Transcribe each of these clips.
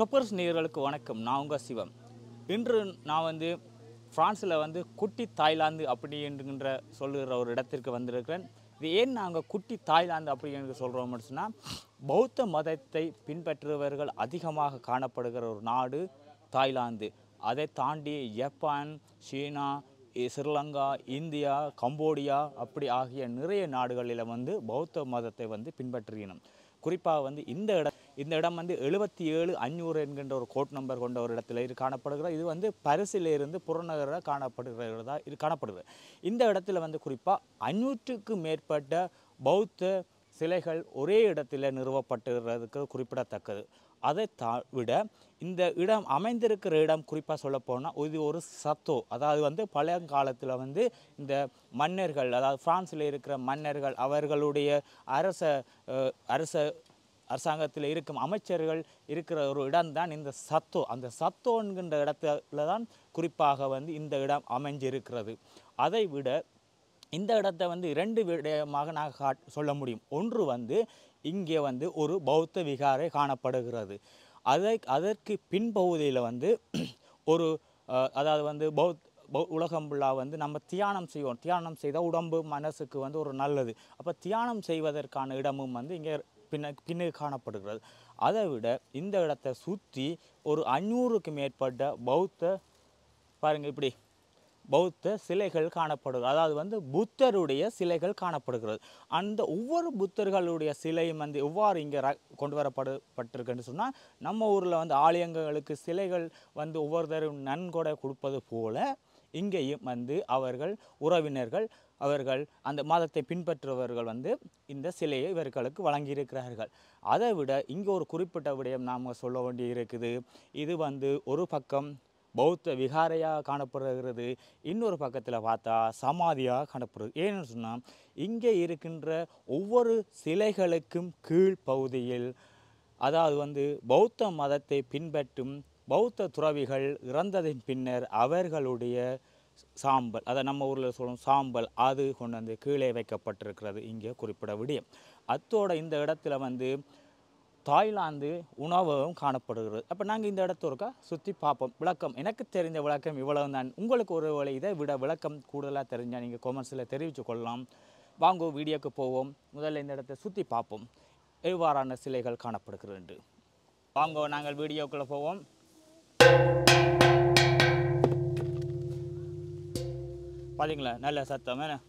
Toppers நேயர்களுக்கு வணக்கம் நான் உங்கள் சிவம் இன்று நான் வந்து பிரான்ஸில் வந்து குட்டி தாய்லாந்து அப்படி என்கின்ற சொல்லுகிற ஒரு இடத்திற்கு வந்திருக்கிறேன் இது ஏன் நாங்கள் குட்டி தாய்லாந்து அப்படி என்று சொல்கிறோம் சொன்னால் பௌத்த மதத்தை பின்பற்றுபவர்கள் அதிகமாக காணப்படுகிற ஒரு நாடு தாய்லாந்து அதை தாண்டி ஜப்பான் சீனா இ- ஸ்ரீலங்கா இந்தியா கம்போடியா அப்படி ஆகிய நிறைய நாடுகளில் வந்து பௌத்த மதத்தை வந்து பின்பற்றுகிறோம் குறிப்பாக வந்து இந்த இடம் இந்த இடம் வந்து எழுபத்தி ஏழு அஞ்சூறு என்கின்ற ஒரு கோட் நம்பர் கொண்ட ஒரு இடத்துல இது காணப்படுகிறது இது வந்து பரிசில இருந்து புறநகரில் காணப்படுகிறதா இது காணப்படுகிறது இந்த இடத்துல வந்து குறிப்பாக அஞ்சூற்றுக்கு மேற்பட்ட பௌத்த சிலைகள் ஒரே இடத்துல நிறுவப்பட்டுகிறதுக்கு குறிப்பிடத்தக்கது அதை தா விட இந்த இடம் அமைந்திருக்கிற இடம் குறிப்பாக சொல்ல போனால் இது ஒரு சத்தோ அதாவது வந்து பழங்காலத்தில் வந்து இந்த மன்னர்கள் அதாவது பிரான்ஸில் இருக்கிற மன்னர்கள் அவர்களுடைய அரச அஹ், அரச அரசாங்கத்தில் இருக்கும் அமைச்சர்கள் இருக்கிற ஒரு இடம்தான் இந்த சத்தோ அந்த சத்தோ என்கின்ற இடத்துல தான் குறிப்பாக வந்து இந்த இடம் அமைஞ்சிருக்கிறது அதை விட இந்த இடத்தை வந்து இரண்டு விடயமாக நான் காட் சொல்ல முடியும் ஒன்று வந்து இங்கே வந்து ஒரு பௌத்த விகாரை காணப்படுகிறது அதை அதற்கு பின்பகுதியில் வந்து ஒரு அஹ், அதாவது வந்து பௌத் பௌ உலகம் ஃபுல்லாக வந்து நம்ம தியானம் செய்வோம் தியானம் செய்தால் உடம்பு மனசுக்கு வந்து ஒரு நல்லது அப்போ தியானம் செய்வதற்கான இடமும் வந்து இங்கே பின்ன பின்னு காணப்படுகிறது அதை விட இந்த இடத்தை சுற்றி ஒரு அஞ்சூறுக்கு மேற்பட்ட பௌத்த பாருங்க இப்படி பௌத்த சிலைகள் காணப்படுகிறது அதாவது வந்து புத்தருடைய சிலைகள் காணப்படுகிறது அந்த ஒவ்வொரு புத்தர்களுடைய சிலையும் வந்து எவ்வாறு இங்கே ர- கொண்டு வரப்படப்பட்டிருக்குன்னு சொன்னால் நம்ம ஊரில் வந்து ஆலயங்களுக்கு சிலைகள் வந்து ஒவ்வொருத்தரும் நன்கொடை கொடுப்பது போல இங்கேயும் வந்து அவர்கள் உறவினர்கள் அவர்கள் அந்த மதத்தை பின்பற்றுபவர்கள் வந்து இந்த சிலையை இவர்களுக்கு வழங்கியிருக்கிறார்கள் அதை விட இங்கே ஒரு குறிப்பிட்ட விடயம் நாம் சொல்ல வேண்டி இருக்குது இது வந்து ஒரு பக்கம் பௌத்த விகாரையாக காணப்படுகிறது இன்னொரு பக்கத்தில் பார்த்தா சமாதியாக காணப்படுது ஏன்னு சொன்னால் இங்கே இருக்கின்ற ஒவ்வொரு சிலைகளுக்கும் கீழ் பகுதியில் அதாவது வந்து பௌத்த மதத்தை பின்பற்றும் பௌத்த துறவிகள் இறந்ததின் பின்னர் அவர்களுடைய சாம்பல் அதை நம்ம ஊரில் சொல்லும் சாம்பல் அது கொண்டு வந்து கீழே வைக்கப்பட்டிருக்கிறது இங்கே குறிப்பிட விடியும் அத்தோட இந்த இடத்துல வந்து தாய்லாந்து உணவகம் காணப்படுகிறது அப்போ நாங்கள் இந்த இடத்த ஒருக்கா சுற்றி பார்ப்போம் விளக்கம் எனக்கு தெரிந்த விளக்கம் இவ்வளவு தான் உங்களுக்கு ஒரு வேளை இதை விட விளக்கம் கூடுதலாக தெரிஞ்சால் நீங்கள் கொமெண்ட்ஸில் தெரிவித்து கொள்ளலாம் வாங்க வீடியோக்கு போவோம் முதல்ல இந்த இடத்தை சுற்றி பார்ப்போம் எவ்வாறான சிலைகள் காணப்படுகிறது என்று வாங்க நாங்கள் வீடியோக்குள்ளே போவோம் பார்த்தீங்களா நல்ல சத்தம் என்ன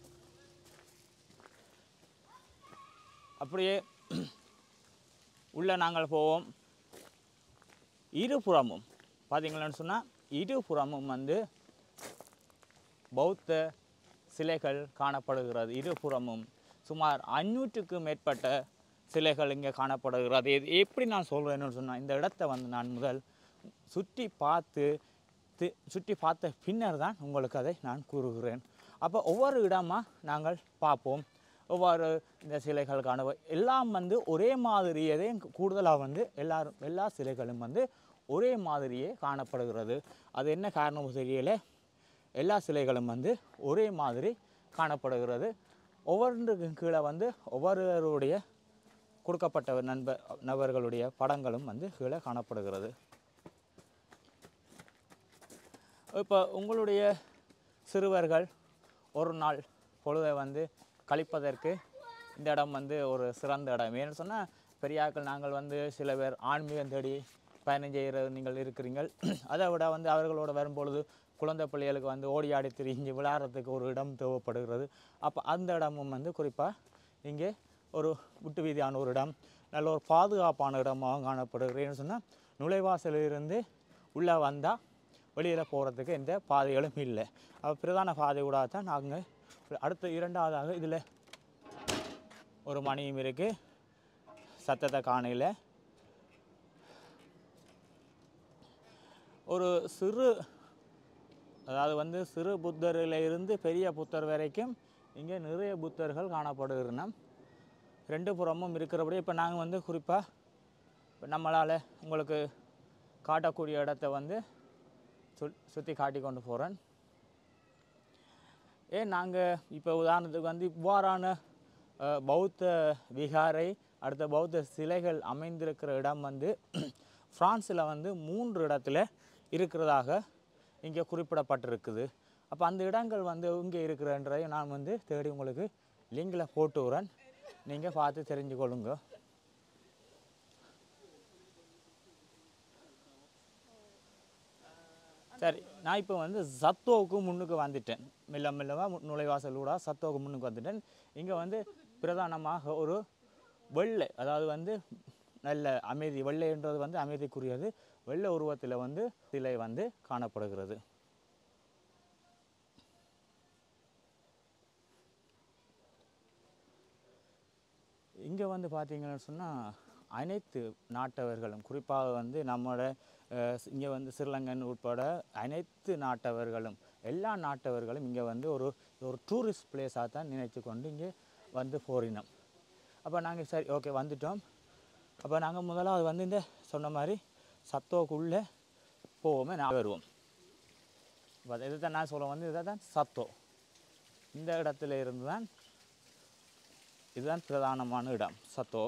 அப்படியே உள்ள நாங்கள் போவோம் இருபுறமும் பார்த்தீங்களான்னு சொன்னால் இருபுறமும் வந்து பௌத்த சிலைகள் காணப்படுகிறது இருபுறமும் சுமார் அஞ்சூற்றுக்கு மேற்பட்ட சிலைகள் இங்கே காணப்படுகிறது இது எப்படி நான் சொல்கிறேன்னு சொன்னால் இந்த இடத்த வந்து நான் முதல் சுற்றி பார்த்து தி- சுற்றி பார்த்த பின்னர் தான் உங்களுக்கு அதை நான் கூறுகிறேன் அப்போ ஒவ்வொரு இடமா நாங்கள் பார்ப்போம் ஒவ்வொரு இந்த சிலைகள் காண எல்லாம் வந்து ஒரே மாதிரியதே கூடுதலாக வந்து எல்லாரும் எல்லா சிலைகளும் வந்து ஒரே மாதிரியே காணப்படுகிறது அது என்ன காரணம் தெரியல எல்லா சிலைகளும் வந்து ஒரே மாதிரி காணப்படுகிறது ஒவ்வொன்றுக்கும் கீழே வந்து ஒவ்வொருவருடைய கொடுக்கப்பட்ட நண்பர் நபர்களுடைய படங்களும் வந்து கீழே காணப்படுகிறது இப்போ உங்களுடைய சிறுவர்கள் ஒரு நாள் பொழுதை வந்து கழிப்பதற்கு இந்த இடம் வந்து ஒரு சிறந்த இடம் ஏன்னு சொன்னால் பெரியாக்கள் நாங்கள் வந்து சில பேர் ஆன்மீகம் தேடி பயணம் செய்கிற நீங்கள் இருக்கிறீங்கள் அதை விட வந்து அவர்களோட வரும்பொழுது குழந்தை பிள்ளைகளுக்கு வந்து ஓடி ஆடி திரிஞ்சு விளையாடுறதுக்கு ஒரு இடம் தேவைப்படுகிறது அப்போ அந்த இடமும் வந்து குறிப்பாக இங்கே ஒரு விட்டு வீதியான ஒரு இடம் நல்ல ஒரு பாதுகாப்பான இடமாக காணப்படுகிறது ஏன்னு சொன்னால் நுழைவாசலிலிருந்து உள்ளே வந்தால் வெளியில் போகிறதுக்கு எந்த பாதைகளும் இல்லை அப்போ பிரதான பாதை கூட தான் நாங்கள் அடுத்த இரண்டாவதாக இதில் ஒரு மணியும் இருக்குது சத்தத்தை காணையில் ஒரு சிறு அதாவது வந்து சிறு புத்தரில் இருந்து பெரிய புத்தர் வரைக்கும் இங்கே நிறைய புத்தர்கள் காணப்படுகிறன ரெண்டு புறமும் இருக்கிறபடி இப்போ நாங்கள் வந்து குறிப்பாக இப்போ நம்மளால் உங்களுக்கு காட்டக்கூடிய இடத்த வந்து சு சுற்றி காட்டி கொண்டு போகிறேன் ஏன் நாங்கள் இப்போ உதாரணத்துக்கு வந்து இவ்வாறான அஹ், பௌத்த விகாரை அடுத்த பௌத்த சிலைகள் அமைந்திருக்கிற இடம் வந்து ஃப்ரான்ஸில் வந்து மூன்று இடத்துல இருக்கிறதாக இங்கே குறிப்பிடப்பட்டிருக்குது அப்போ அந்த இடங்கள் வந்து இங்கே இருக்கிறன்றதை நான் வந்து தேடி உங்களுக்கு லிங்கில் போட்டு விட்றேன் நீங்கள் பார்த்து தெரிஞ்சுக்கொள்ளுங்க சரி நான் இப்போ வந்து சத்தோவுக்கு முன்னுக்கு வந்துட்டேன் மெல்ல மெல்லமாக நுழைவாசல் கூட சத்தோவுக்கு முன்னுக்கு வந்துட்டேன் இங்கே வந்து பிரதானமாக ஒரு வெள்ளை அதாவது வந்து நல்ல அமைதி வெள்ளைன்றது வந்து அமைதிக்குரியது வெள்ளை உருவத்தில் வந்து சிலை வந்து காணப்படுகிறது இங்கே வந்து பார்த்தீங்கன்னு சொன்னால் அனைத்து நாட்டவர்களும் குறிப்பாக வந்து நம்மளோட இங்கே வந்து ஸ்ரீலங்கன் உட்பட அனைத்து நாட்டவர்களும் எல்லா நாட்டவர்களும் இங்கே வந்து ஒரு ஒரு டூரிஸ்ட் பிளேஸாக தான் நினைத்து கொண்டு இங்கே வந்து போறினோம் அப்போ நாங்கள் சரி ஓகே வந்துட்டோம் அப்போ நாங்கள் முதலாவது வந்து இந்த சொன்ன மாதிரி சத்தோக்குள்ளே போவோமே நான் வருவோம் இப்போ இதை தான் நான் சொல்ல வந்து இதை தான் சத்தோ இந்த இடத்துல இருந்து தான் இதுதான் பிரதானமான இடம் சத்தோ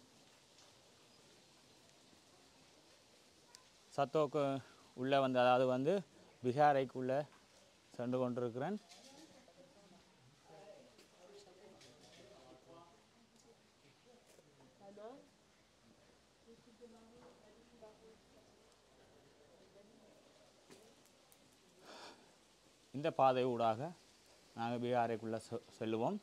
சத்தோக்கு உள்ளே வந்து அதாவது வந்து பிகாரைக்குள்ளே சென்று கொண்டிருக்கிறேன் இந்த பாதை ஊடாக நாங்கள் பீகாரைக்குள்ளே செ செல்லுவோம்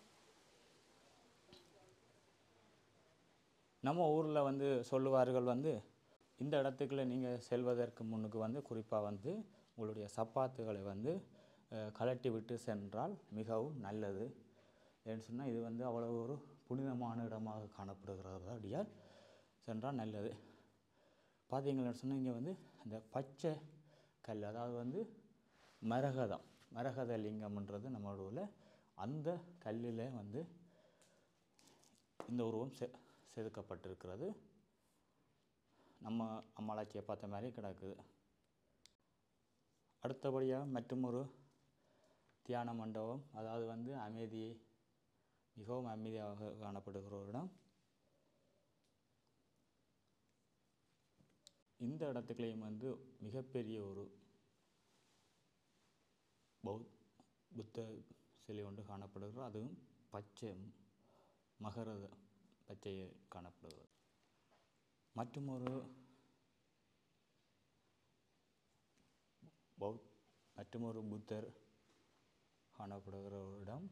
நம்ம ஊரில் வந்து சொல்லுவார்கள் வந்து இந்த இடத்துக்குள்ள நீங்கள் செல்வதற்கு முன்னுக்கு வந்து குறிப்பாக வந்து உங்களுடைய சப்பாத்துகளை வந்து அஹ், கழட்டி விட்டு சென்றால் மிகவும் நல்லது ஏன்னு சொன்னால் இது வந்து அவ்வளவு ஒரு புனிதமான இடமாக காணப்படுகிறபடியால் சென்றால் நல்லது பார்த்தீங்கன்னு சொன்னால் இங்கே வந்து இந்த பச்சை கல் அதாவது வந்து மரகதம் மரகத லிங்கம்ன்றது நம்மளோட ஊரில் அந்த கல்லில் வந்து இந்த உருவம் செ செதுக்கப்பட்டிருக்கிறது நம்ம அம்மாளாச்சியை பார்த்த மாதிரி கிடக்குது அடுத்தபடியாக மற்றும் ஒரு தியான மண்டபம் அதாவது வந்து அமைதியை மிகவும் அமைதியாக காணப்படுகிற ஒரு இடம் இந்த இடத்துக்குள்ளேயும் வந்து மிகப்பெரிய ஒரு பௌத் புத்த சிலை ஒன்று காணப்படுகிறது அதுவும் பச்சை மகரத பச்சையை காணப்படுகிறது மற்றும் ஒரு பௌத் மற்றும் ஒரு புத்தர் காணப்படுகிற ஒரு இடம்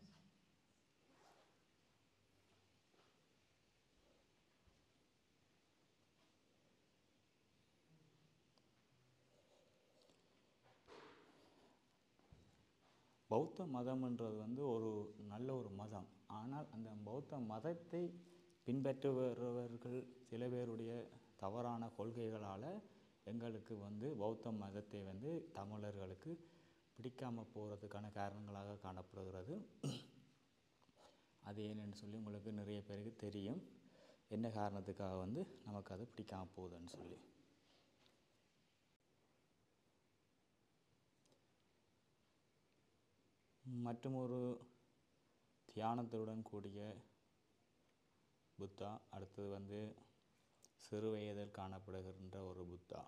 பௌத்த மதம்ன்றது வந்து ஒரு நல்ல ஒரு மதம் ஆனால் அந்த பௌத்த மதத்தை பின்பற்றுபவர்கள் சில பேருடைய தவறான கொள்கைகளால் எங்களுக்கு வந்து பௌத்த மதத்தை வந்து தமிழர்களுக்கு பிடிக்காம போகிறதுக்கான காரணங்களாக காணப்படுகிறது அது ஏன்னு சொல்லி உங்களுக்கு நிறைய பேருக்கு தெரியும் என்ன காரணத்துக்காக வந்து நமக்கு அது பிடிக்காம போகுதுன்னு சொல்லி மற்றும் ஒரு தியானத்துடன் கூடிய புத்தா அடுத்தது வந்து சிறு வயதில் காணப்படுகின்ற ஒரு புத்தா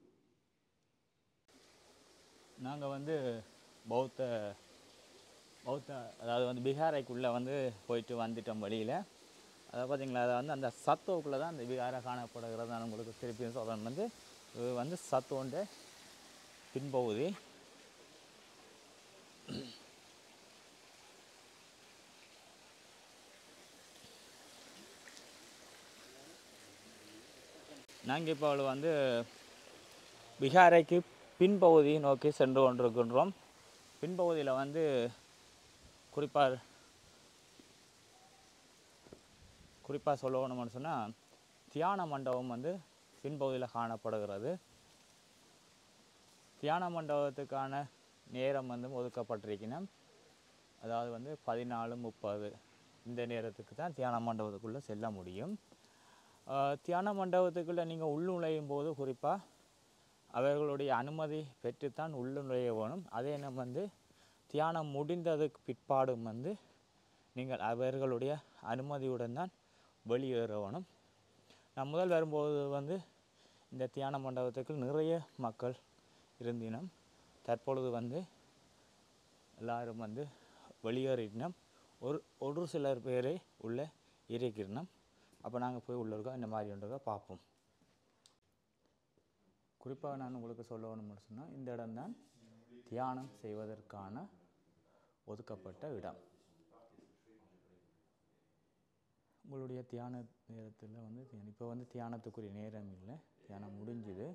நாங்கள் வந்து பௌத்த பௌத்த அதாவது வந்து பீகாரைக்குள்ளே வந்து போயிட்டு வந்துட்டோம் வழியில் அதை பார்த்தீங்களா அதை வந்து அந்த சத்தோக்குள்ளே தான் அந்த பீகாரை காணப்படுகிறது நான் உங்களுக்கு திருப்பி சொல்கிறேன் வந்து இது வந்து சத்தோண்ட பின்பகுதி நாங்கள் இப்போ வந்து பீகாரைக்கு பின்பகுதி நோக்கி சென்று கொண்டிருக்கின்றோம் பின்பகுதியில் வந்து குறிப்பாக குறிப்பாக சொல்லணும்னு சொன்னால் தியான மண்டபம் வந்து பின்பகுதியில் காணப்படுகிறது தியான மண்டபத்துக்கான நேரம் வந்து ஒதுக்கப்பட்டிருக்கணும் அதாவது வந்து பதினாலு முப்பது இந்த நேரத்துக்கு தான் தியான மண்டபத்துக்குள்ளே செல்ல முடியும் ஆஹ் தியான மண்டபத்துக்குள்ளே நீங்கள் உள்நுழையும் போது குறிப்பாக அவர்களுடைய அனுமதி பெற்றுத்தான் உள்ள நுழைய வேணும் அதே நம்ம வந்து தியானம் முடிந்ததுக்கு பிற்பாடும் வந்து நீங்கள் அவர்களுடைய அனுமதியுடன் தான் வெளியேற வேணும் நான் முதல் வரும்போது வந்து இந்த தியான மண்டபத்துக்கு நிறைய மக்கள் இருந்தினம் தற்பொழுது வந்து எல்லாரும் வந்து வெளியேறினோம் ஒரு ஒரு சிலர் பேரை உள்ளே இருக்கிறோம் அப்போ நாங்கள் போய் உள்ள இருக்கோம் இந்த மாதிரி ஒன்றதை பார்ப்போம் குறிப்பாக நான் உங்களுக்கு சொல்லணும்னு சொன்னால் இந்த இடம்தான் தியானம் செய்வதற்கான ஒதுக்கப்பட்ட இடம் உங்களுடைய தியான நேரத்தில் வந்து இப்போ வந்து தியானத்துக்குரிய நேரம் இல்லை தியானம் முடிஞ்சுது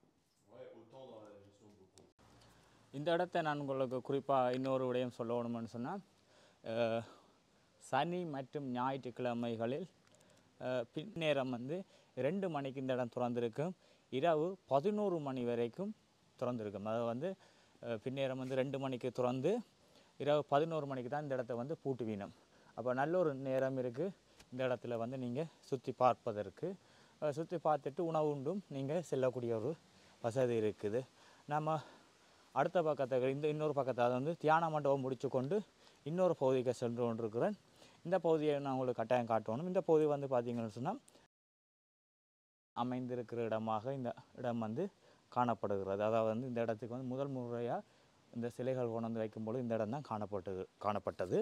இந்த இடத்த நான் உங்களுக்கு குறிப்பாக இன்னொரு விடயம் சொல்லணும்னு சொன்னால் அஹ், சனி மற்றும் ஞாயிற்றுக்கிழமைகளில் அஹ், பின்னேரம் வந்து ரெண்டு மணிக்கு இந்த இடம் திறந்திருக்கும் இரவு பதினோரு மணி வரைக்கும் திறந்திருக்கும் அதாவது வந்து அஹ், பின்னேரம் வந்து ரெண்டு மணிக்கு திறந்து இரவு பதினோரு மணிக்கு தான் இந்த இடத்த வந்து பூட்டுவீனம் அப்போ நல்ல ஒரு நேரம் இருக்குது இந்த இடத்துல வந்து நீங்கள் சுற்றி பார்ப்பதற்கு சுற்றி பார்த்துட்டு உணவு உண்டும் நீங்கள் செல்லக்கூடிய ஒரு வசதி இருக்குது நம்ம அடுத்த பக்கத்தை இந்த இன்னொரு பக்கத்தை அதை வந்து தியான மண்டபம் முடிச்சு கொண்டு இன்னொரு பகுதிக்கு சென்று கொண்டிருக்கிறேன் இந்த பகுதியை நான் உங்களுக்கு கட்டாயம் காட்டணும் இந்த பகுதி வந்து பார்த்தீங்கன்னு சொன்னால் அமைந்திருக்கிற இடமாக இந்த இடம் வந்து காணப்படுகிறது அதாவது வந்து இந்த இடத்துக்கு வந்து முதல் முறையாக இந்த சிலைகள் கொண்டு வந்து வைக்கும்போது இந்த இடம் தான் காணப்பட்டது காணப்பட்டது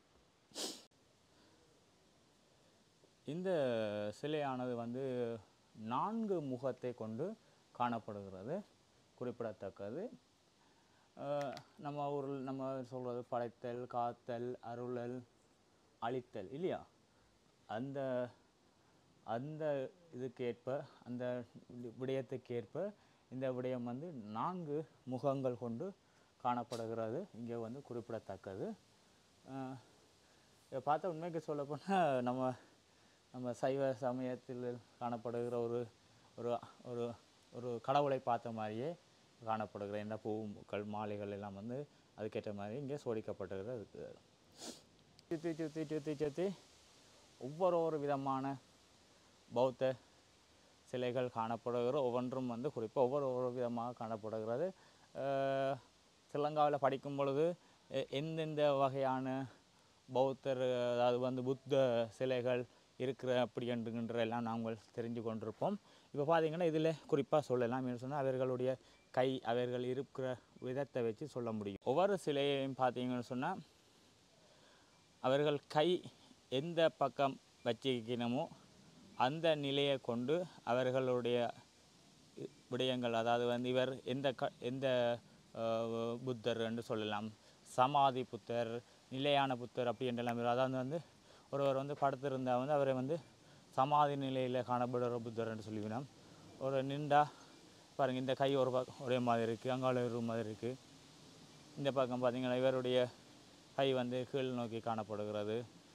இந்த சிலையானது வந்து நான்கு முகத்தை கொண்டு காணப்படுகிறது குறிப்பிடத்தக்கது அஹ் நம்ம ஊரில் நம்ம சொல்கிறது படைத்தல் காத்தல் அருளல் அழித்தல் இல்லையா அந்த அந்த இதுக்கேற்ப அந்த வி- விடயத்துக்கேற்ப இந்த விடயம் வந்து நான்கு முகங்கள் கொண்டு காணப்படுகிறது இங்கே வந்து குறிப்பிடத்தக்கது அஹ் இதை பார்த்தா உண்மைக்கு சொல்லப்போனால் நம்ம நம்ம சைவ சமயத்தில் காணப்படுகிற ஒரு ஒரு ஒரு ஒரு கடவுளை பார்த்த மாதிரியே காணப்படுகிற இந்த பூக்கள் மாலைகள் எல்லாம் வந்து அதுக்கேற்ற மாதிரி இங்கே சோடிக்கப்பட்டுகிறது இருக்குது சுற்றி சுற்றி சுற்றி சுற்றி ஒவ்வொரு ஒரு விதமான பௌத்த சிலைகள் காணப்படுகிற ஒவ்வொன்றும் வந்து குறிப்பாக ஒவ்வொரு ஒரு விதமாக காணப்படுகிறது அஹ் ஸ்ரீலங்காவில் படிக்கும் பொழுது எ- எந்தெந்த வகையான பௌத்தர் அதாவது வந்து புத்த சிலைகள் இருக்கிற அப்படி என்கின்ற எல்லாம் நாங்கள் தெரிஞ்சு கொண்டிருப்போம் இப்போ பார்த்தீங்கன்னா இதில் குறிப்பாக சொல்லலாம் என்ன சொன்னால் அவர்களுடைய கை அவர்கள் இருக்கிற விதத்தை வச்சு சொல்ல முடியும் ஒவ்வொரு சிலையையும் பார்த்தீங்கன்னு சொன்னால் அவர்கள் கை எந்த பக்கம் வச்சிருக்கணுமோ அந்த நிலையை கொண்டு அவர்களுடைய இ- விடயங்கள் அதாவது வந்து இவர் எந்த க எந்த அஹ், புத்தர் என்று சொல்லலாம் சமாதி புத்தர் நிலையான புத்தர் அப்படி என்றெல்லாம் இவர் அதாவது வந்து ஒருவர் வந்து படுத்திருந்தா வந்து அவரை வந்து சமாதி நிலையில் காணப்படுற புத்தர் என்று சொல்லிவினோம் ஒரு நின்றா பாருங்கள் இந்த கை ஒரு பக்கம் ஒரே மாதிரி இருக்குது அங்கால ஒரு மாதிரி இருக்குது இந்த பக்கம் பார்த்தீங்கன்னா இவருடைய கை வந்து கீழ் நோக்கி காணப்படுகிறது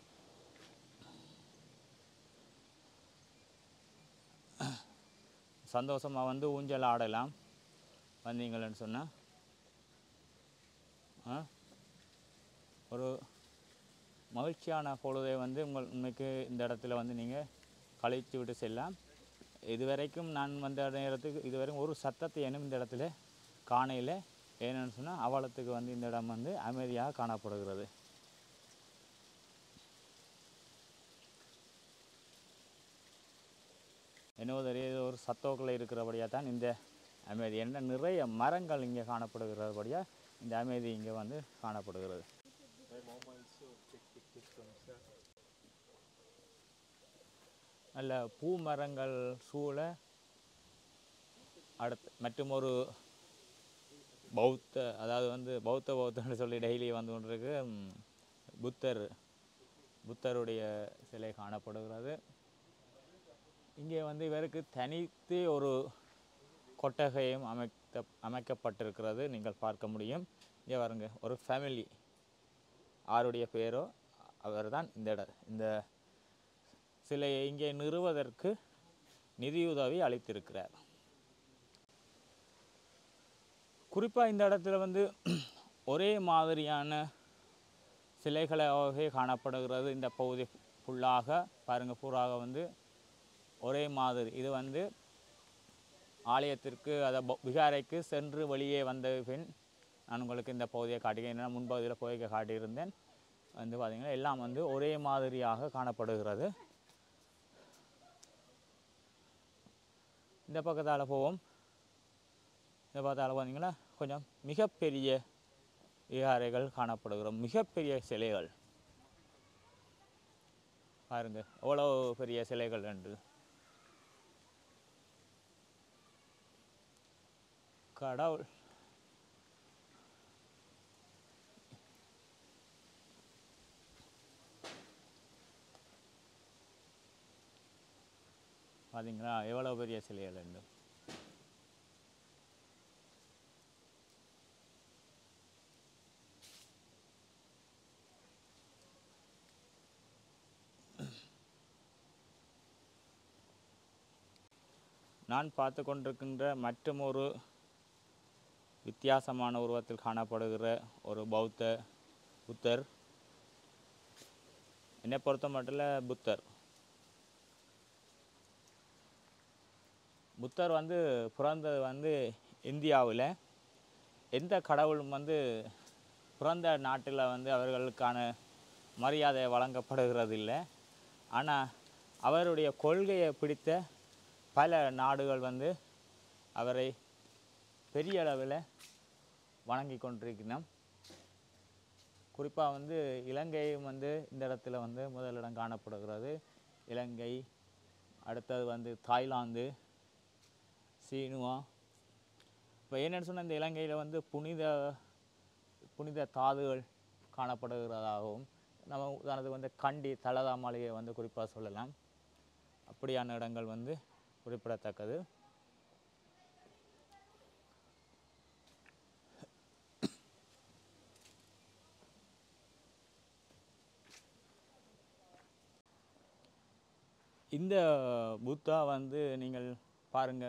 சந்தோஷமாக வந்து ஊஞ்சல் ஆடலாம் வந்தீங்களேன்னு சொன்னால் ஆ ஒரு மகிழ்ச்சியான பொழுதை வந்து உங்கள் உண்மைக்கு இந்த இடத்துல வந்து நீங்கள் கழித்து விட்டு செல்லலாம் இதுவரைக்கும் நான் வந்த நேரத்துக்கு இதுவரைக்கும் ஒரு சத்தத்தை ஏனும் இந்த இடத்துல காணையில் ஏன்னு சொன்னால் அவலத்துக்கு வந்து இந்த இடம் வந்து அமைதியாக காணப்படுகிறது என்னவோ தெரியல ஒரு சத்தோக்கில் இருக்கிறபடியாக தான் இந்த அமைதி என்ன நிறைய மரங்கள் இங்கே காணப்படுகிறபடியாக இந்த அமைதி இங்கே வந்து காணப்படுகிறது நல்ல பூ மரங்கள் சூழ அடுத்து மற்றும் ஒரு பௌத்த அதாவது வந்து பௌத்த பௌத்தன்னு சொல்லி டெய்லி வந்து கொண்டிருக்கு ம், புத்தர் புத்தருடைய சிலை காணப்படுகிறது இங்கே வந்து இவருக்கு தனித்து ஒரு கொட்டகையும் அமைத்த அமைக்கப்பட்டிருக்கிறது நீங்கள் பார்க்க முடியும் இங்கே பாருங்க ஒரு ஃபேமிலி யாருடைய பேரோ அவர்தான் இந்த இட இந்த சிலையை இங்கே நிறுவதற்கு நிதியுதவி அளித்திருக்கிறார் குறிப்பாக இந்த இடத்துல வந்து ஒரே மாதிரியான சிலைகளாகவே காணப்படுகிறது இந்த பகுதி ஃபுல்லாக பாருங்கள் பூராக வந்து ஒரே மாதிரி இது வந்து ஆலயத்திற்கு அதை ப- விகாரைக்கு சென்று வெளியே வந்த பின் நான் உங்களுக்கு இந்த பகுதியை காட்டுகிறேன் முன்பகுதியில் போய் காட்டியிருந்தேன் வந்து பார்த்திங்கன்னா எல்லாம் வந்து ஒரே மாதிரியாக காணப்படுகிறது இந்த பக்கத்தால் போவோம் இந்த பக்கத்தால் பார்த்தீங்கன்னா கொஞ்சம் மிகப்பெரிய விகாரைகள் காணப்படுகிறோம் மிகப்பெரிய சிலைகள் பாருங்க எவ்வளோ பெரிய சிலைகள் என்று கடவுள் பார்த்தீங்களா எவ்வளோ பெரிய சிலைகள் என்று நான் பார்த்து கொண்டிருக்கின்ற மற்றும் ஒரு வித்தியாசமான உருவத்தில் காணப்படுகிற ஒரு பௌத்த புத்தர் என்னை பொறுத்த மட்டும் புத்தர் புத்தர் வந்து பிறந்தது வந்து இந்தியாவில் எந்த கடவுளும் வந்து பிறந்த நாட்டில் வந்து அவர்களுக்கான மரியாதை வழங்கப்படுகிறது இல்லை ஆனால் அவருடைய கொள்கையை பிடித்த பல நாடுகள் வந்து அவரை பெரிய அளவில் வணங்கி கொண்டிருக்கிறோம் குறிப்பாக வந்து இலங்கையும் வந்து இந்த இடத்துல வந்து முதலிடம் காணப்படுகிறது இலங்கை அடுத்தது வந்து தாய்லாந்து சீனுவா இப்போ என்னென்னு சொன்னால் இந்த இலங்கையில் வந்து புனித புனித தாதுகள் காணப்படுகிறதாகவும் நம்ம உதாரணத்துக்கு வந்து கண்டி தலதா மாளிகை வந்து குறிப்பாக சொல்லலாம் அப்படியான இடங்கள் வந்து குறிப்பிடத்தக்கது இந்த புத்தா வந்து நீங்கள் பாருங்க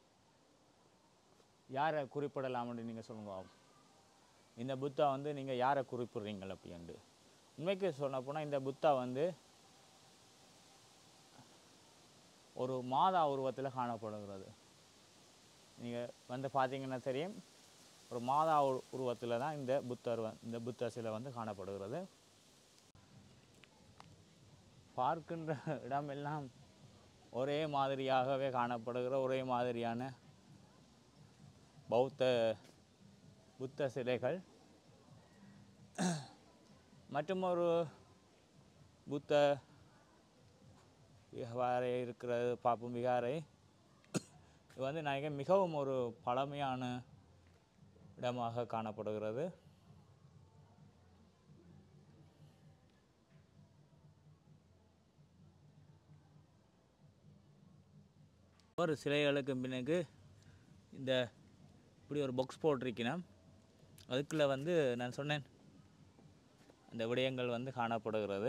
யாரை குறிப்பிடலாம்னு நீங்கள் சொல்லுங்க இந்த புத்தா வந்து நீங்கள் யாரை குறிப்பிடுறீங்கள் அப்படின்ட்டு உண்மைக்கு சொல்ல போனால் இந்த புத்தா வந்து ஒரு மாதா உருவத்தில் காணப்படுகிறது நீங்கள் வந்து பார்த்தீங்கன்னா தெரியும் ஒரு மாதா உருவத்தில் தான் இந்த புத்தர் வ- இந்த புத்த சிலை வந்து காணப்படுகிறது பார்க்கின்ற இடமெல்லாம் ஒரே மாதிரியாகவே காணப்படுகிற ஒரே மாதிரியான பௌத்த புத்த சிலைகள் மற்றும் ஒரு புத்த விகாரை இருக்கிறது பார்ப்போம் விகாரை இது வந்து நினைக்க மிகவும் ஒரு பழமையான இடமாக காணப்படுகிறது ஒரு சிலைகளுக்கு பின்னுக்கு இந்த இப்படி ஒரு பாக்ஸ் போட்டிருக்கணும் அதுக்குள்ளே வந்து நான் சொன்னேன் அந்த விடயங்கள் வந்து காணப்படுகிறது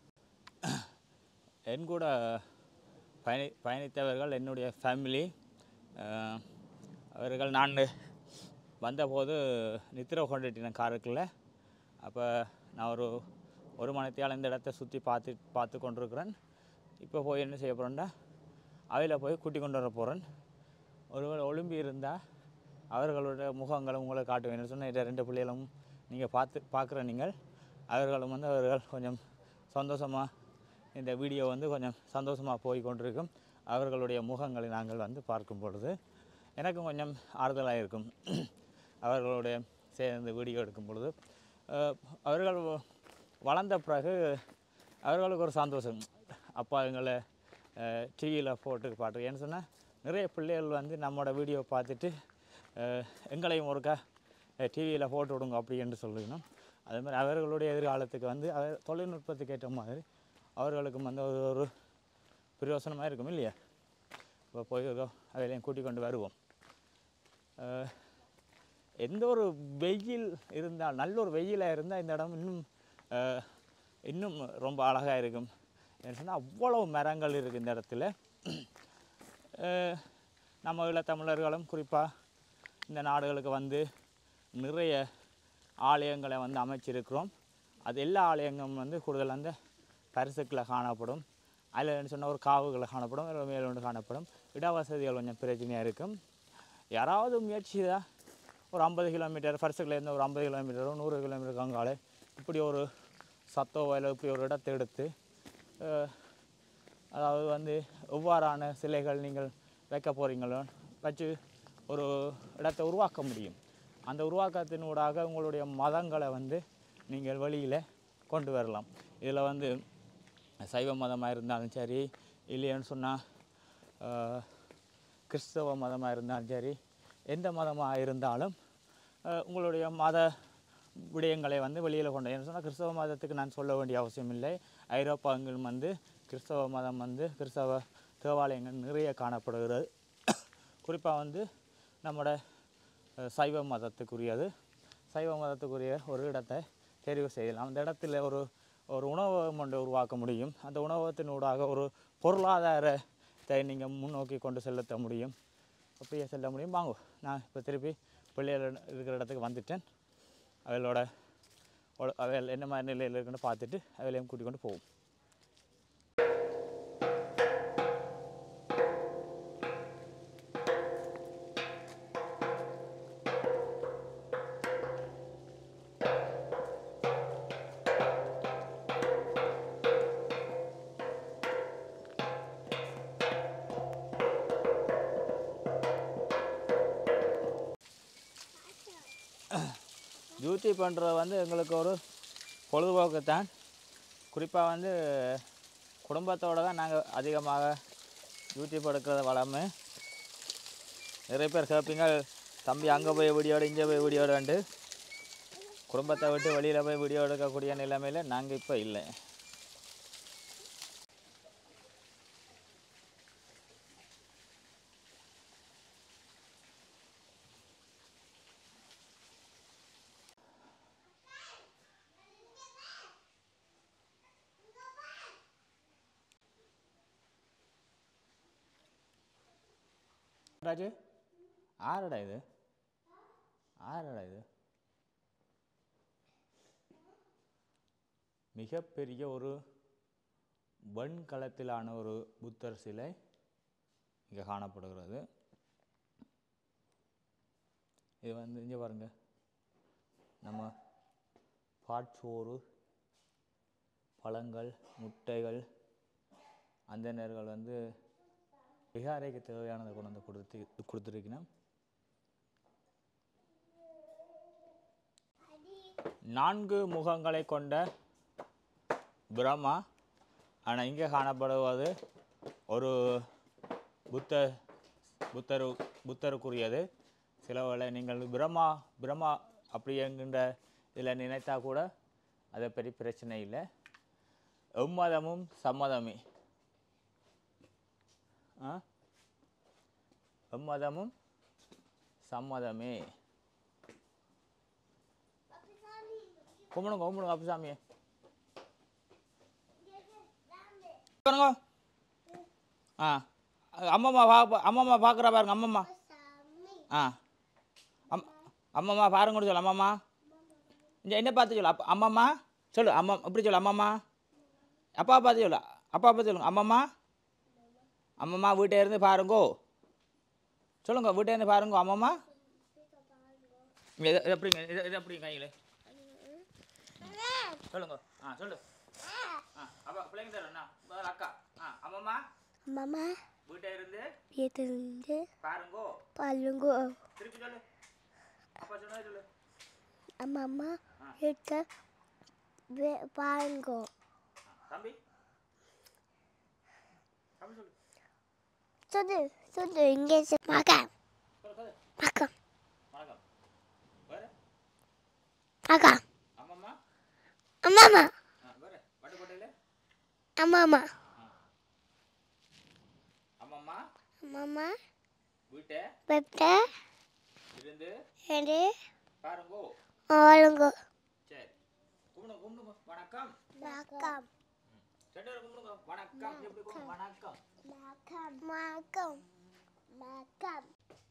என் கூட பயணி பயணித்தவர்கள் என்னுடைய ஃபேமிலி அவர்கள் நான் வந்தபோது நித்திர கொண்டுட்டினேன் காருக்குள்ள அப்போ நான் ஒரு ஒரு மணித்தியால் இந்த இடத்த சுற்றி பார்த்து பார்த்து கொண்டிருக்கிறேன் இப்போ போய் என்ன செய்ய போகிறேன்டா அவையில் போய் கூட்டி கொண்டு வர போகிறேன் ஒருவேளை ஒளிம்பி இருந்தால் அவர்களோட முகங்களை உங்களை காட்டுவேன் சொன்ன இந்த ரெண்டு பிள்ளைகளும் நீங்கள் பார்த்து பார்க்குற நீங்கள் அவர்களும் வந்து அவர்கள் கொஞ்சம் சந்தோஷமாக இந்த வீடியோ வந்து கொஞ்சம் சந்தோஷமாக போய் கொண்டிருக்கும் அவர்களுடைய முகங்களை நாங்கள் வந்து பார்க்கும் பொழுது எனக்கும் கொஞ்சம் ஆறுதலாக இருக்கும் அவர்களுடைய சேர்ந்து வீடியோ எடுக்கும் பொழுது அஹ், அவர்கள் வளர்ந்த பிறகு அவர்களுக்கு ஒரு சந்தோஷம் அப்பா எங்களை டிவியில் போட்டு பாட்டு ஏன்னு சொன்னால் நிறைய பிள்ளைகள் வந்து நம்மளோட வீடியோ பார்த்துட்டு அஹ், எங்களையும் ஒருக்கா டிவியில் போட்டு விடுங்க அப்படின்னு சொல்லணும் அதே மாதிரி அவர்களுடைய எதிர்காலத்துக்கு வந்து அவர் தொழில்நுட்பத்துக்கு ஏற்ற மாதிரி அவர்களுக்கும் வந்து ஒரு ஒரு பிரயோசனமாக இருக்கும் இல்லையா இப்போ போய் அதையும் கூட்டிக் கொண்டு வருவோம் அஹ், எந்த ஒரு வெயில் இருந்தால் நல்ல ஒரு வெயிலாக இருந்தால் இந்த இடம் இன்னும் அஹ், இன்னும் ரொம்ப அழகாக இருக்கும் ஏன்னு சொன்னால் அவ்வளோ மரங்கள் இருக்குது இந்த இடத்துல அஹ், நம்ம ஈழத்தமிழர்களும் குறிப்பாக இந்த நாடுகளுக்கு வந்து நிறைய ஆலயங்களை வந்து அமைச்சிருக்கிறோம் அது எல்லா ஆலயங்களும் வந்து கூடுதல் அந்த பரிசுக்களை காணப்படும் அதில் சொன்ன ஒரு காவுகளை காணப்படும் ஒரு மேல் ஒன்று காணப்படும் இடவசதிகள் கொஞ்சம் பிரச்சனையாக இருக்கும் யாராவது முயற்சி செய்தால் ஒரு ஐம்பது கிலோமீட்டர் பரிசுலேருந்து ஒரு ஐம்பது கிலோமீட்டரோ நூறு கிலோமீட்டர் அங்கால இப்படி ஒரு சத்தோ இல்லை இப்படி ஒரு இடத்தை எடுத்து அஹ், அதாவது வந்து எவ்வாறான சிலைகள் நீங்கள் வைக்க போகிறீங்களோ வச்சு ஒரு இடத்தை உருவாக்க முடியும் அந்த உருவாக்கத்தினூடாக உங்களுடைய மதங்களை வந்து நீங்கள் வெளியில் கொண்டு வரலாம் இதில் வந்து சைவ மதமாக இருந்தாலும் சரி இல்லைன்னு சொன்னால் கிறிஸ்தவ மதமாக இருந்தாலும் சரி எந்த மதமாக இருந்தாலும் அஹ், உங்களுடைய மத விடயங்களை வந்து வெளியில் கொண்டு ஏன்னு சொன்னால் கிறிஸ்தவ மதத்துக்கு நான் சொல்ல வேண்டிய அவசியம் இல்லை ஐரோப்பாங்கள் வந்து கிறிஸ்தவ மதம் வந்து கிறிஸ்தவ தேவாலயங்கள் நிறைய காணப்படுகிறது குறிப்பாக வந்து நம்மட அஹ், சைவ மதத்துக்குரியது சைவ மதத்துக்குரிய ஒரு இடத்தை தெரிவு செய்யலாம் அந்த இடத்துல ஒரு ஒரு உணவகம் ஒன்று உருவாக்க முடியும் அந்த உணவகத்தினூடாக ஒரு பொருளாதாரத்தை நீங்கள் முன்னோக்கி கொண்டு செலுத்த முடியும் அப்படியே செல்ல முடியும் வாங்க நான் இப்போ திருப்பி பிள்ளைகள் இருக்கிற இடத்துக்கு வந்துட்டேன் அவளோட ஒ- அவள் என்ன மாதிரி நிலையில் இருக்குன்னு பார்த்துட்டு அவளையும் கூட்டிக் கொண்டு போவோம் டியூட்டி பண்ணுறது வந்து எங்களுக்கு ஒரு பொழுதுபோக்கு தான் குறிப்பாக வந்து குடும்பத்தோடு தான் நாங்கள் அதிகமாக யூடியூப் எடுக்கிறத வளமை நிறைய பேர் கேட்பீங்க தம்பி அங்கே போய் வீடியோடு இங்கே போய் வீடியோடு குடும்பத்தை விட்டு வெளியில் போய் வீடியோ எடுக்கக்கூடிய நிலைமையில் நாங்கள் இப்போ இல்லை ராஜு ஆறுடா இது ஆறுடா இது மிகப்பெரிய ஒரு வெண்கலத்திலான ஒரு புத்தர் சிலை இங்கே காணப்படுகிறது இது வந்து இங்கே பாருங்க நம்ம பாட்சோறு பழங்கள் முட்டைகள் அந்தணர்கள் வந்து விகாரைக்கு தேவையானதை கொண்டு வந்து கொடுத்து கொடுத்துருக்கணும் நான்கு முகங்களை கொண்ட பிரம்மா ஆனால் இங்கே காணப்படுவது ஒரு புத்த புத்தரு புத்தருக்குரியது சில வேளை நீங்கள் பிரம்மா பிரம்மா அப்படி என்கின்ற இதில் நினைத்தா கூட அதை பெரிய பிரச்சனை இல்லை எம்மதமும் சம்மதமே ஆ எம்மதமும் சம்மதமே கும்பிடுங்க கும்பிடுங்க அப்புசாமியே பாருங்க ஆ அம்மம்மா பா அம்மம்மா பார்க்குறா பாருங்க அம்மம்மா ஆ அம் அம்மம்மா பாருங்கன்னு சொல்லு அம்மம்மா இங்கே என்ன பார்த்து சொல்லு அப்பா அம்மம்மா சொல்லு அம்மா இப்படி சொல்லு அம்மம்மா அப்பா பார்த்து சொல்லு அப்பா பார்த்து சொல்லுங்க அம்மம்மா அம்மம்மா வீட்டை இருந்து பாருங்கோ சொல்லுங்க வீட்டை இருந்து பாருங்கோ அம்மம்மா இது இது எப்படிங்க இது இது எப்படிங்க கையில் சொல்லுங்க ஆ சொல்லு ஆ அப்பா பிள்ளைங்க தரேன் முதல்ல அக்கா ஆ அம்மம்மா மாமா வீட்டை இருந்து வீட்டிலிருந்து பாருங்கோ பாருங்கோ திருப்பி சொல்லு அப்பா சொன்னது சொல்லு அம்மா அம்மா வீட்டை வே- பாருங்கோ தம்பி தம்பி சொல்லு சொல்லு சொல்லு இங்கே மகன் சொல்லு சொல்லு மகன் வணக்கம் வேறு மகன் அம்மம்மா அம்மா அம்மா ஆ வேறு வட்டுக்கோட்டையில் அம்மா அம்மா அம்மம்மா அம்மா அம்மா வீட்டை வீட்டை இருந்து ரெண்டு பாருங்கோ பாருங்கோ சரி கும்பிடுங்க கும்பிடுங்க வணக்கம் வணக்கம் ரெண்டு பேரும் கும்பிடுங்க வணக்கம் எப்படி கும்பிடுங்க வணக்கம் வணக்கம் வணக்கம் வணக்கம்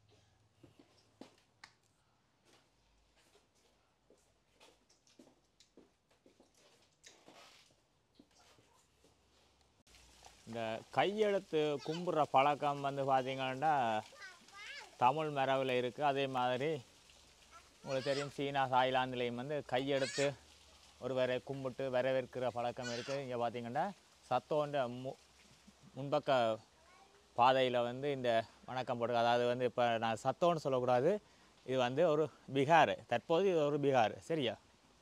இந்த கையெழுத்து கும்பிட்ற பழக்கம் வந்து பார்த்தீங்கன்னா தமிழ் மரபில் இருக்குது அதே மாதிரி உங்களுக்கு தெரியும் சீனா தாய்லாந்துலேயும் வந்து கையெடுத்து ஒருவரை கும்பிட்டு வரவேற்கிற பழக்கம் இருக்குது இங்கே பார்த்தீங்கன்னா சத்தோன்ற மு முன்பக்க பாதையில் வந்து இந்த வணக்கம் போட்டு அதாவது வந்து இப்போ நான் சத்தம்னு சொல்லக்கூடாது இது வந்து ஒரு பிகார் தற்போது இது ஒரு பிகார் சரியா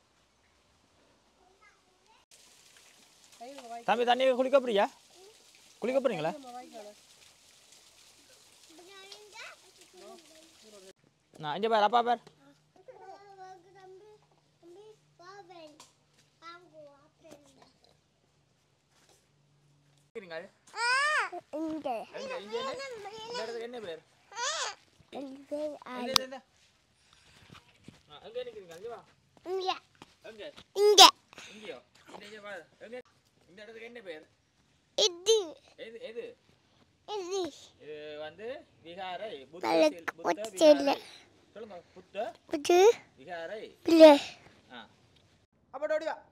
தம்பி தண்ணி குளிக்க போறியா குளிக்க போறீங்களா நான் இங்கே பார் அப்பா பார் இங்க இந்த இடத்துக்கு என்ன பேர் இங்க எங்க இந்த அங்கே நிற்கிறீங்க அங்கே வா இங்க எங்கே இங்க இங்கேயோ இந்த இங்கே பாரு எங்கே இந்த இடத்துக்கு என்ன பேர் இது எது எது இது இது வந்து விகாரை புத்த பல சி- புத்த கொச்சில்ல. விகாரை சொல்லுங்க புத்த இது விகாரை பிள்ளை ஆ அப்போ ஓடி வா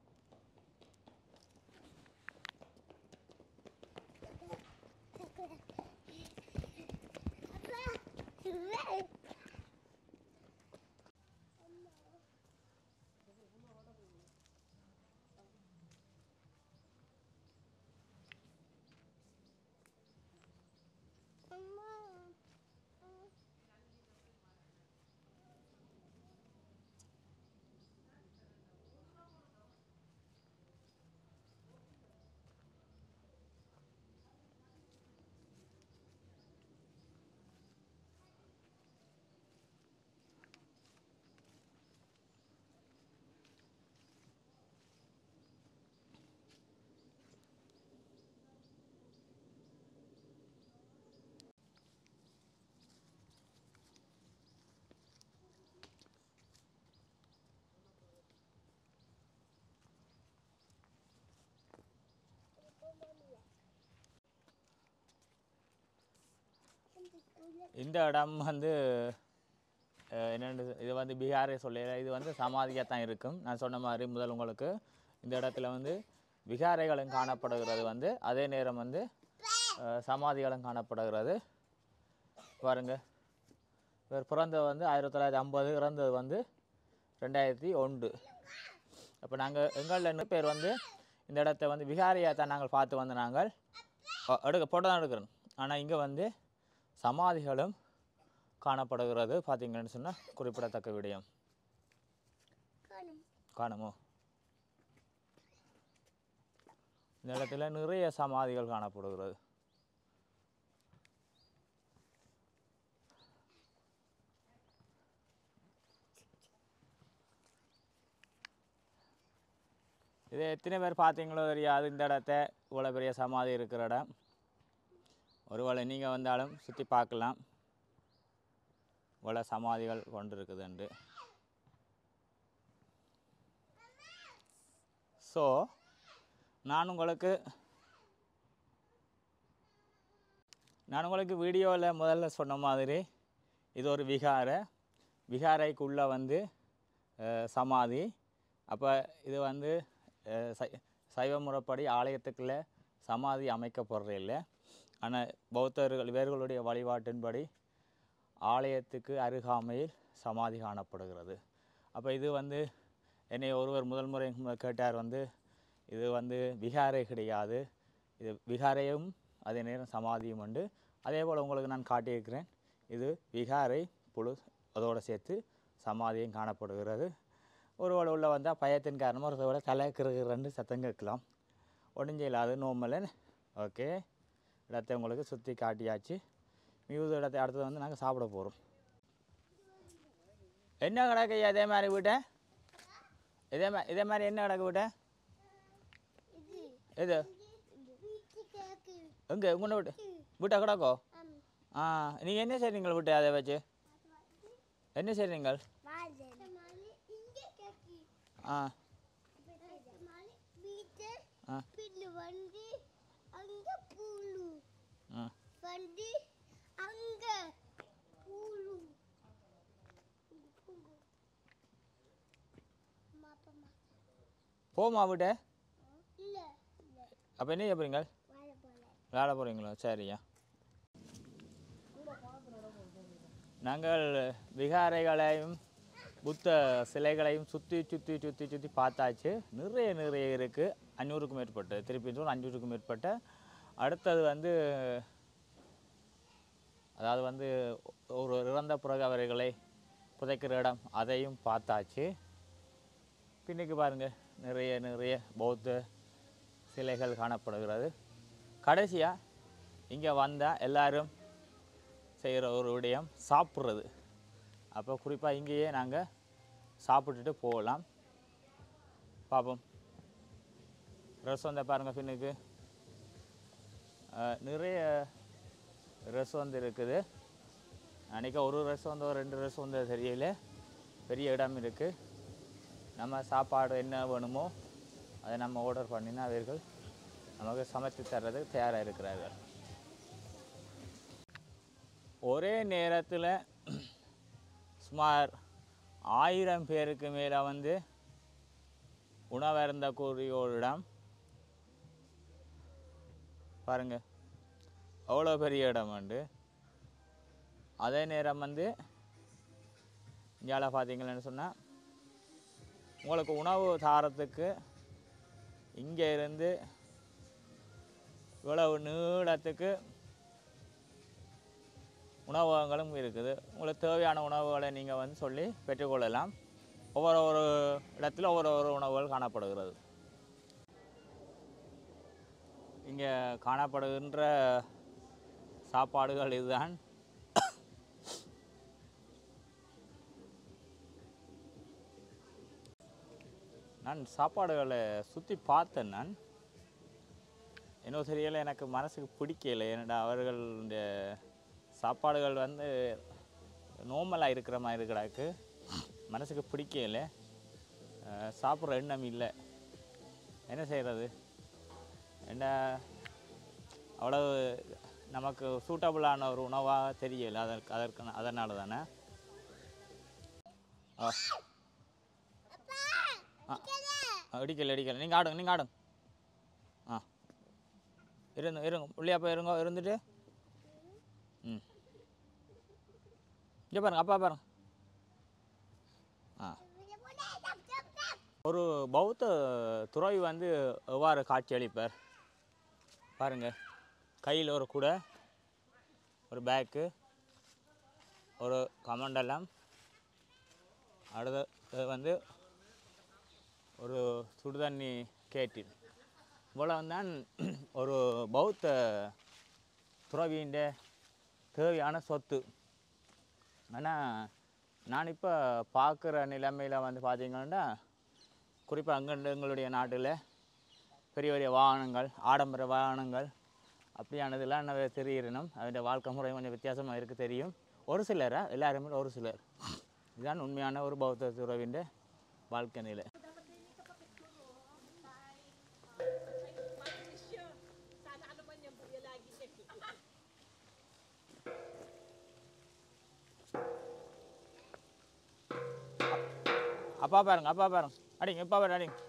இந்த இடம் வந்து அஹ், என்னென்னு இது வந்து பீகாரை சொல்ல இது வந்து சமாதியாக தான் இருக்கும் நான் சொன்ன மாதிரி முதல் உங்களுக்கு இந்த இடத்துல வந்து விகாரைகளும் காணப்படுகிறது வந்து அதே நேரம் வந்து அஹ், சமாதிகளும் காணப்படுகிறது பாருங்க இவர் பிறந்தது வந்து ஆயிரத்தி தொள்ளாயிரத்தி ஐம்பது இறந்தது வந்து ரெண்டாயிரத்தி ஒன்று அப்போ நாங்கள் எங்களில் இன்னும் பேர் வந்து இந்த இடத்த வந்து விகாரியாக தான் நாங்கள் பார்த்து வந்து நாங்கள் அ- எடுக்க போட்டோ தான் எடுக்கிறோம் ஆனால் இங்கே வந்து சமாதிகளும் காணப்படுகிறது பார்த்தீங்கன்னு சொன்னால் குறிப்பிடத்தக்க விடயம் காணுமோ இந்த இடத்துல நிறைய சமாதிகள் காணப்படுகிறது இது எத்தனை பேர் பார்த்தீங்களோ தெரியாது இந்த இடத்த இவ்வளோ பெரிய சமாதி இருக்கிற இடம் ஒருவேளை நீங்கள் வந்தாலும் சுற்றி பார்க்கலாம் இவ்வளோ சமாதிகள் கொண்டு இருக்குதுண்டு ஸோ நான் உங்களுக்கு நான் உங்களுக்கு வீடியோவில் முதல்ல சொன்ன மாதிரி இது ஒரு விகாரை விகாரைக்குள்ளே வந்து அஹ், சமாதி அப்போ இது வந்து அஹ், சை சைவ முறைப்படி ஆலயத்துக்குள்ளே சமாதி அமைக்கப்படுற இல்லை ஆனால் பௌத்தர்கள் இவர்களுடைய வழிபாட்டின்படி ஆலயத்துக்கு அருகாமையில் சமாதி காணப்படுகிறது அப்போ இது வந்து என்னை ஒருவர் முதல் முறை மு- கேட்டார் வந்து இது வந்து விகாரை கிடையாது இது விகாரையும் அதே நேரம் சமாதியும் உண்டு அதே போல் உங்களுக்கு நான் காட்டியிருக்கிறேன் இது விகாரை புழு அதோடு சேர்த்து சமாதியும் காணப்படுகிறது ஒருவேளை உள்ள வந்தால் பயத்தின் காரணமாக ஒருத்தவரை கலக்கிறன்னு சத்தம் கேட்கலாம் ஒன்றும் இல்லாது நோமல் ஓகே இடத்தை உங்களுக்கு சுற்றி காட்டியாச்சு மிகுந்த இடத்தை அடுத்தது வந்து நாங்கள் சாப்பிட போகிறோம் என்ன கிடக்கு இதே மாதிரி வீட்டை இதே மாதிரி இதே மாதிரி என்ன கிடக்கு வீட்டை எது எங்கே உங்களோட வீட்டு வீட்டை கிடக்கோ ஆ நீங்கள் என்ன செய்றீங்க வீட்டை அதை வச்சு என்ன செய்றீங்க ஆ ஆ வந்து அங்க பூலு ஆ வந்து அங்க பூலு போமா வீட்டை இல்ல இல்ல அப்போ என்ன செய்ய போகிறீங்க வாழ போல வேலை போகிறீங்களா சரியா நாங்கள் விகாரைகளையும் புத்த சிலைகளையும் சுற்றி சுற்றி சுற்றி சுற்றி பார்த்தாச்சு நிறைய நிறைய இருக்குது அஞ்சூறுக்கும் மேற்பட்ட திருப்பி சொல்ல அஞ்சூறுக்கும் மேற்பட்ட அடுத்தது வந்து அதாவது வந்து ஒரு இறந்த பிறகு அவர்களை புதைக்கிற இடம் அதையும் பார்த்தாச்சு பின்னுக்கு பாருங்கள் நிறைய நிறைய பௌத்த சிலைகள் காணப்படுகிறது கடைசியாக இங்கே வந்தால் எல்லாரும் செய்கிற ஒரு விடயம் சாப்பிட்றது அப்போ குறிப்பாக இங்கேயே நாங்கள் சாப்பிட்டுட்டு போகலாம் பார்ப்போம் ரசம் வந்து பாருங்கள் பின்னுக்கு அஹ், நிறைய ரசம் வந்து இருக்குது அன்றைக்கி ஒரு ரசம் வந்து ஒரு ரெண்டு ரசம் வந்து தெரியல பெரிய இடம் இருக்குது நம்ம சாப்பாடு என்ன வேணுமோ அதை நம்ம ஆர்டர் பண்ணினா அவர்கள் நமக்கு சமைத்து தர்றதுக்கு தயாராக இருக்கிறார்கள் ஒரே நேரத்தில் சுமார் ஆயிரம் பேருக்கு மேலே வந்து உணவருந்தக்கூடிய ஒரு இடம் பாருங்க அவ்வளோ பெரிய இடம் உண்டு அதே நேரம் வந்து இந்தியாவில் பார்த்தீங்கன்னு சொன்னால் உங்களுக்கு உணவு தாரத்துக்கு இங்கே இருந்து இவ்வளவு நீளத்துக்கு உணவகங்களும் இருக்குது உங்களுக்கு தேவையான உணவுகளை நீங்கள் வந்து சொல்லி பெற்றுக்கொள்ளலாம் ஒவ்வொரு ஒரு இடத்துல ஒவ்வொரு ஒரு உணவுகள் காணப்படுகிறது இங்கே காணப்படுகின்ற சாப்பாடுகள் இதுதான் நான் சாப்பாடுகளை சுற்றி பார்த்தேன் நான் என்ன தெரியல எனக்கு மனசுக்கு பிடிக்கல ஏன்னா அவர்களுடைய சாப்பாடுகள் வந்து நோமலாக இருக்கிற மாதிரி இருக்கிறாக்கு மனசுக்கு பிடிக்கல அஹ் சாப்பிட்ற எண்ணம் இல்லை என்ன செய்கிறது என்ன அவ்வளவு நமக்கு சூட்டபுளான ஒரு உணவாக தெரியல அதற்கு அதற்கு அதனால தானே ஆ ஆ இடிக்கல இடிக்கல நீங்கள் ஆடுங்க நீங்கள் ஆடுங்க ஆ இருங்க இருங்க உள்ளே அப்போ இருங்க இருந்துட்டு ம் இங்கே பாருங்க அப்பா பாருங்க ஆ ஒரு பௌத்த துறவி வந்து எவ்வாறு காட்சியளிப்பார் பாருங்க கையில் ஒரு குடை ஒரு பேக்கு ஒரு கமண்டலம் அடுத்து வந்து ஒரு சுடுதண்ணி கேட்டில் இவ்வளவு தான் ஒரு பௌத்த துறவியின் தேவையான சொத்து ஆனால் நான் இப்போ பார்க்குற நிலைமையில் வந்து பார்த்தீங்கன்னா குறிப்பாக அங்கே எங்களுடைய நாட்டில் பெரிய பெரிய வாகனங்கள் ஆடம்பர வாகனங்கள் அப்படியானதெல்லாம் நிறைய தெரியணும் அதோட வாழ்க்கை முறை கொஞ்சம் வித்தியாசமாக இருக்குது தெரியும் ஒரு சிலரா எல்லாருமே ஒரு சிலர் இதுதான் உண்மையான ஒரு பௌத்த துறவின் வாழ்க்கை நிலை Sana ano man yan, buya lagi siya. அப்பா பாருங்க அப்பா பாருங்க அடிங்க இப்பா பாருங்க அடிங்க